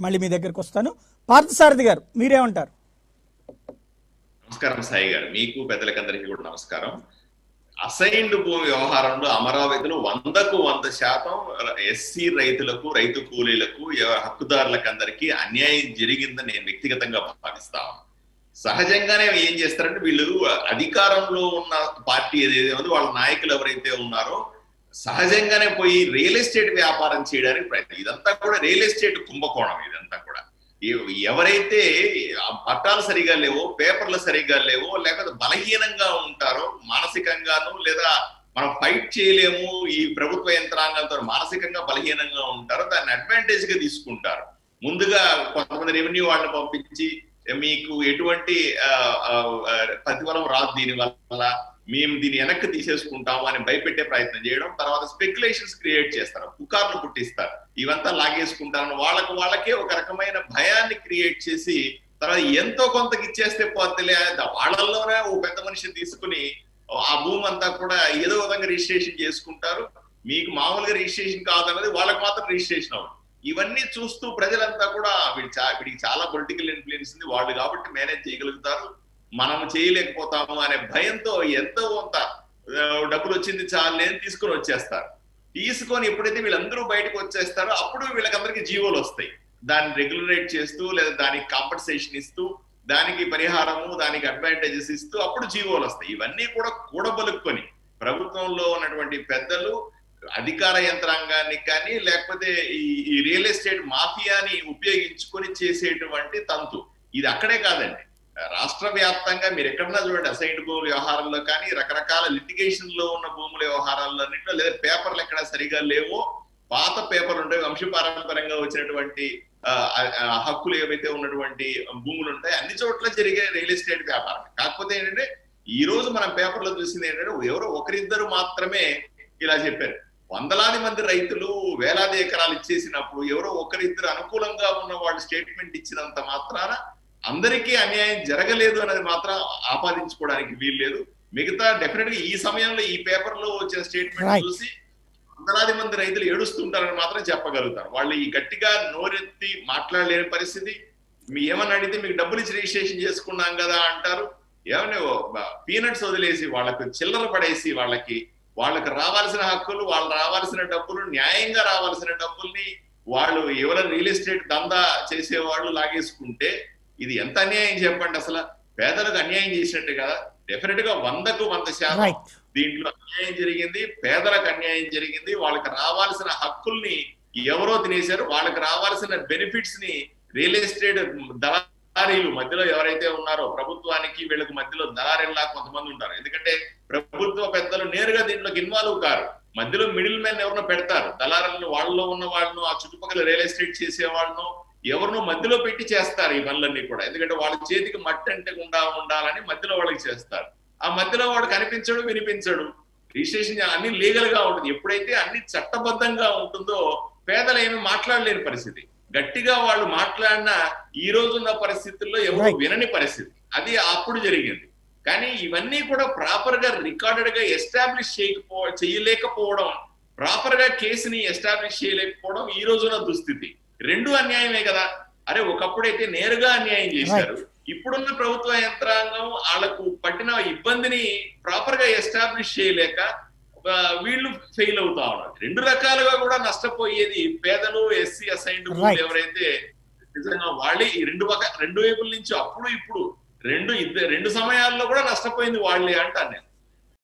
మళ్ళీ మీ దగ్గరకు వస్తాను పార్థసారథి గారు మీరేమంటారు నమస్కారం సాయి గారు మీకు పెద్దలకందరికీ కూడా నమస్కారం అసైన్డ్ భూమి వ్యవహారంలో అమరావతిలో వందకు వంద శాతం ఎస్సీ రైతులకు రైతు కూలీలకు ఎవ- హక్కుదారులకు అందరికీ అన్యాయం జరిగిందని నేను వ్యక్తిగతంగా భావిస్తాను సహజంగానే ఏం చేస్తారంటే వీళ్ళు అధికారంలో ఉన్న పార్టీ ఏదైతే ఉందో వాళ్ళ నాయకులు ఎవరైతే ఉన్నారో సహజంగానే పోయి రియల్ ఎస్టేట్ వ్యాపారం చేయడానికి ప్రయత్నం ఇదంతా కూడా రియల్ ఎస్టేట్ కుంభకోణం ఇదంతా కూడా ఎవ- ఎవరైతే ఆ పట్టాలు సరిగా లేవో పేపర్లు సరిగా లేవో లేకపోతే బలహీనంగా ఉంటారో మానసికంగాను లేదా మనం ఫైట్ చేయలేము ఈ ప్రభుత్వ యంత్రాంగంతో మానసికంగా బలహీనంగా ఉంటారో దాన్ని అడ్వాంటేజ్ గా తీసుకుంటారు ముందుగా కొంతమంది రెవెన్యూ వాళ్ళని పంపించి మీకు ఎటువంటి ఆ, ఆ, ఆ, ప్రతిఫలం రాదు దీని వల్ల మేము దీన్ని వెనక్కి తీసేసుకుంటాము అని భయపెట్టే ప్రయత్నం చేయడం తర్వాత స్పెక్యులేషన్స్ క్రియేట్ చేస్తారు పుకార్లు పుట్టిస్తారు ఇవంతా లాగేసుకుంటారని వాళ్ళకు వాళ్ళకే ఒక రకమైన భయాన్ని క్రియేట్ చేసి తర్వాత ఎంతో కొంతకి ఇచ్చేస్తే పోతలే వాళ్ళల్లోనే ఓ పెద్ద మనిషిని తీసుకుని ఆ భూమి అంతా కూడా ఏదో విధంగా రిజిస్ట్రేషన్ చేసుకుంటారు మీకు మామూలుగా రిజిస్ట్రేషన్ కాదన్నది వాళ్ళకి మాత్రం రిజిస్ట్రేషన్ అవుతుంది ఇవన్నీ చూస్తూ ప్రజలంతా కూడా వీడి చా- వీడికి చాలా పొలిటికల్ ఇన్ఫ్లుయెన్స్ ఉంది వాళ్ళు కాబట్టి మేనేజ్ చేయగలుగుతారు మనం చేయలేకపోతాము అనే భయంతో ఎంతో కొంత ఆ, డబ్బులు వచ్చింది చాలే అని తీసుకొని వచ్చేస్తారు తీసుకొని ఎప్పుడైతే వీళ్ళందరూ బయటకు వచ్చేస్తారో అప్పుడు వీళ్ళకందరికీ జీవోలు వస్తాయి దాన్ని రెగ్యులరేట్ చేస్తూ లేదా దానికి కాంపన్సేషన్ ఇస్తూ దానికి పరిహారము దానికి అడ్వాంటేజెస్ ఇస్తూ అప్పుడు జీవోలు వస్తాయి ఇవన్నీ కూడా కూడబలుక్కొని ప్రభుత్వంలో ఉన్నటువంటి పెద్దలు అధికార యంత్రాంగాన్ని కానీ లేకపోతే ఈ ఈ రియల్ ఎస్టేట్ మాఫియాని ఉపయోగించుకొని చేసేటువంటి తంతు ఇది అక్కడే కాదండి రాష్ట్ర వ్యాప్తంగా మీరు ఎక్కడన్నా చూడండి అసైన్డ్ భూముల వ్యవహారంలో కానీ రకరకాల లిటిగేషన్ లో ఉన్న భూముల వ్యవహారాల్లో అన్నింటిలో లేదా పేపర్లు ఎక్కడ సరిగా లేవో పాత పేపర్లు ఉంటాయి వంశపారంపరంగా వచ్చినటువంటి ఆ, ఆ, హక్కులు ఏవైతే ఉన్నటువంటి భూములు ఉంటాయి అన్ని చోట్ల జరిగే రియల్ ఎస్టేట్ వ్యాపారం కాకపోతే ఏంటంటే ఈ రోజు మనం పేపర్లో చూసింది ఏంటంటే ఎవరో ఒకరిద్దరు మాత్రమే ఇలా చెప్పారు వందలాది మంది రైతులు వేలాది ఎకరాలు ఇచ్చేసినప్పుడు ఎవరో ఒకరిద్దరు అనుకూలంగా ఉన్న వాళ్ళు స్టేట్మెంట్ ఇచ్చినంత మాత్రాన అందరికీ అన్యాయం జరగలేదు అనేది మాత్రం ఆపాదించుకోవడానికి వీల్లేదు మిగతా డెఫినెట్ గా ఈ సమయంలో ఈ పేపర్ లో వచ్చిన స్టేట్మెంట్ Right. చూసి వందలాది మంది రైతులు ఏడుస్తుంటారని మాత్రం చెప్పగలుగుతారు వాళ్ళు ఈ గట్టిగా నోరెత్తి మాట్లాడలేని పరిస్థితి మీ ఏమన్నా అడిగితే మీకు డబ్బులు ఇచ్చి రిజిస్ట్రేషన్ చేసుకున్నాం కదా అంటారు ఏమన్నా పీనట్స్ వదిలేసి వాళ్ళకు చిల్లర పడేసి వాళ్ళకి వాళ్ళకి రావాల్సిన హక్కులు వాళ్ళు రావాల్సిన డబ్బులు న్యాయంగా రావాల్సిన డబ్బుల్ని వాళ్ళు ఎవరైనా రియల్ ఎస్టేట్ దందా చేసేవాళ్ళు లాగేసుకుంటే ఇది ఎంత అన్యాయం చెప్పండి అసలు పేదలకు అన్యాయం చేసినట్టే కదా డెఫినెట్ గా వందకు వంద శాతం రైట్ దీంట్లో అన్యాయం జరిగింది పేదలకు అన్యాయం జరిగింది వాళ్ళకి రావాల్సిన హక్కుల్ని ఎవరో తినేశారు వాళ్ళకి రావాల్సిన బెనిఫిట్స్ ని రియల్ ఎస్టేట్ దళారీలు మధ్యలో ఎవరైతే ఉన్నారో ప్రభుత్వానికి వీళ్ళకి మధ్యలో దళారీలా కొంతమంది ఉంటారు ఎందుకంటే ప్రభుత్వ పెద్దలు నేరుగా దీంట్లోకి ఇన్వాల్వ్ కారు మధ్యలో మిడిల్ మ్యాన్ ఎవరినో పెడతారు దళారులను వాళ్ళలో ఉన్న వాళ్ళను ఆ చుట్టుపక్కల రియల్ ఎస్టేట్ చేసే వాళ్ళను ఎవరినో మధ్యలో పెట్టి చేస్తారు ఈ పనులన్నీ కూడా ఎందుకంటే వాళ్ళ చేతికి మట్టి అంటకుండా ఉండాలని మధ్యలో వాళ్ళకి చేస్తారు ఆ మధ్యలో వాడు కనిపించడు వినిపించడు రిజిస్ట్రేషన్ అన్ని లీగల్ గా ఉంటుంది ఎప్పుడైతే అన్ని చట్టబద్ధంగా ఉంటుందో పేదలు ఏమి మాట్లాడలేని పరిస్థితి గట్టిగా వాళ్ళు మాట్లాడినా ఈ రోజున్న పరిస్థితుల్లో ఎవరు Right. వినని పరిస్థితి అది అప్పుడు జరిగింది కానీ ఇవన్నీ కూడా ప్రాపర్ గా రికార్డెడ్ గా ఎస్టాబ్లిష్ చేయకపో చేయలేకపోవడం ప్రాపర్ గా కేసుని ఎస్టాబ్లిష్ చేయలేకపోవడం ఈ రోజున దుస్థితి రెండు అన్యాయమే కదా అరే ఒకప్పుడైతే నేరుగా అన్యాయం చేశారు ఇప్పుడున్న ప్రభుత్వ యంత్రాంగం వాళ్ళకు పట్టిన ఇబ్బందిని ప్రాపర్ గా ఎస్టాబ్లిష్ చేయలేక ఆ, వీళ్ళు ఫెయిల్ అవుతా ఉన్నారు రెండు రకాలుగా కూడా నష్టపోయేది పేదలు ఎస్సీ అసైన్డ్ Right. ఎవరైతే నిజంగా వాళ్ళే ఈ రెండు పక్క రెండు వైపుల నుంచి అప్పుడు ఇప్పుడు రెండు ఇద్దరు రెండు సమయాల్లో కూడా నష్టపోయింది వాళ్ళే అంటాను నేను